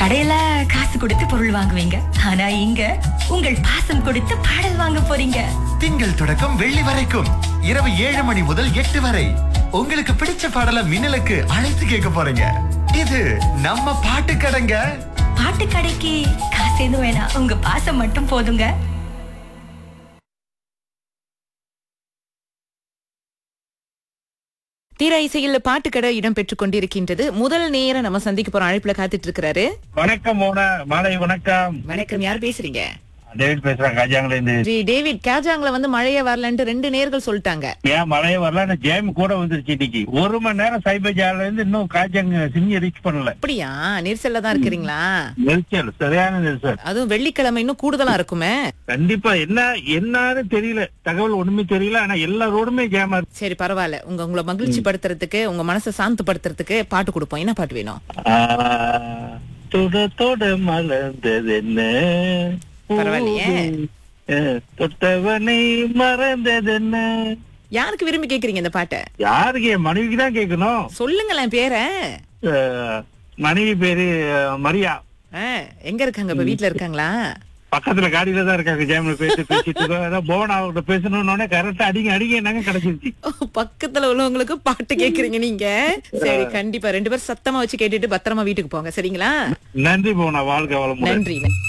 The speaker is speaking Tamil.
கடையில காசு கொடுத்து பொருள் வாங்குவீங்க ஆனா இங்க உங்கள் பாசம் கொடுத்து பாடல் வாங்க போறீங்க திங்கள் தொடக்கம் வெள்ளி வரைக்கும் இரவு ஏழு மணி முதல் எட்டு வரை உங்களுக்கு பிடிச்ச பாடல மின்னலுக்கு அழைத்து கேட்க போறீங்க இது நம்ம பாட்டு கடைங்க பாட்டு கடைக்கு காசு எதுவும் வேணாம் உங்க பாசம் மட்டும் போதுங்க தீர இசையில் பாட்டுக்கடை இடம் பெற்றுக் கொண்டிருக்கின்றது முதல் நேரம் நம்ம சந்திக்க போற அழைப்புல காத்துட்டு இருக்கிறாரு வணக்கம் மோனா மாலை வணக்கம் வணக்கம் யார் பேசுறீங்க டேவிட் பேசுறேன் காஜாங்கல இருந்து ஜி டேவிட் கேஜாங்ல வந்து மழையே வரலன்ட்டு ரெண்டு நேர்கள் சொல்லிட்டாங்க ஏன் மழையே வரல ஆனா ஜேம் கூட வந்துருச்சு இன்னைக்கு ஒரு மணி நேரம் சைபர் ஜால இருந்து இன்னும் காஜாங்க சிங்கி ரீச் பண்ணல அப்படியா நெரிசல்ல தான் இருக்கிறீங்களா நெரிசல் சரியான நெரிசல் அதுவும் வெள்ளிக்கிழமை இன்னும் கூடுதலா இருக்குமே கண்டிப்பா என்ன என்னன்னு தெரியல தகவல் ஒண்ணுமே தெரியல ஆனா எல்லா ரோடுமே ஜேமா இருக்கு சரி பரவாயில்ல உங்க உங்களை மகிழ்ச்சி படுத்துறதுக்கு உங்க மனசை சாந்தப்படுத்துறதுக்கு பாட்டு கொடுப்போம் என்ன பாட்டு வேணும் ஆ, தொட தொட மலர்ந்தது என்ன பரவாயில்லையே. தொட்டவனை மறந்தது என்ன யாருக்கு விரும்பி கேக்குறீங்க இந்த பாட்டை யாருக்கு என் மனைவிக்கு தான் கேட்கணும் சொல்லுங்களேன் பேரை அஹ், மனைவி பேரு அஹ், மரியா ஆ, எங்க இருக்காங்க இப்ப வீட்ல இருக்காங்களா பக்கத்துல காடியில தான் இருக்காங்க ஜேம்ல பேசி பேசிட்டு இருக்கோம் ஏதாவது போன் அவர்கிட்ட பேசணும்னு கரெக்டா அடிங்க அடிங்க என்னங்க கிடைச்சிருச்சு ஓ, பக்கத்துல உள்ளவங்களுக்கு பாட்டு கேக்குறீங்க நீங்க சரி கண்டிப்பா ரெண்டு பேரும் சத்தமா வச்சு கேட்டுட்டு பத்திரமா வீட்டுக்கு போங்க சரிங்களா நன்றி போனா வாழ்க வளமுடன் நன்றி